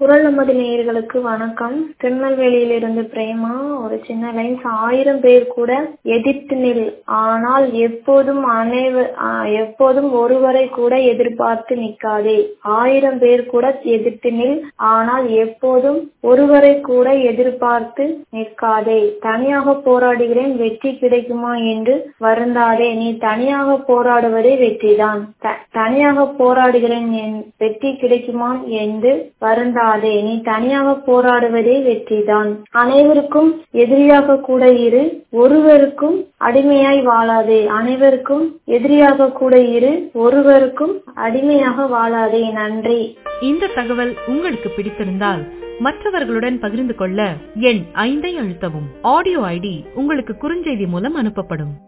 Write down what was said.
குரல் நமது நேயர்களுக்கு வணக்கம் திருநெல்வேலியிலிருந்து பிரேமா ஒரு சின்ன லைன்ஸ் ஆயிரம் பேர் கூட எதிர்த்து நில் ஆனால் எப்போதும் அனைவர் எப்போதும் ஒருவரை கூட எதிர்பார்த்து நிற்காதே ஆயிரம் பேர் கூட எதிர்த்து நில் ஆனால் எப்போதும் ஒருவரை கூட எதிர்பார்த்து நிற்காதே தனியாக போராடுகிறேன் வெற்றி கிடைக்குமா என்று வருந்தாதே நீ தனியாக போராடுவதே வெற்றிதான் தனியாக போராடுகிறேன் வெற்றி கிடைக்குமா என்று வருந்தாதே நீ தனியாக போராடுவதே வெற்றிதான் அனைவருக்கும் எதிரியாக கூட இரு ஒருவருக்கும் அடிமையாய் வாழாதே அனைவருக்கும் எதிரியாக கூட இரு ஒருவருக்கும் அடிமையாக வாழாதே நன்றி இந்த தகவல் உங்களுக்கு பிடித்திருந்தால் மற்றவர்களுடன் பகிர்ந்து கொள்ள எண் ஐந்தை அழுத்தவும் ஆடியோ ஐடி உங்களுக்கு குறுஞ்செய்தி மூலம் அனுப்பப்படும்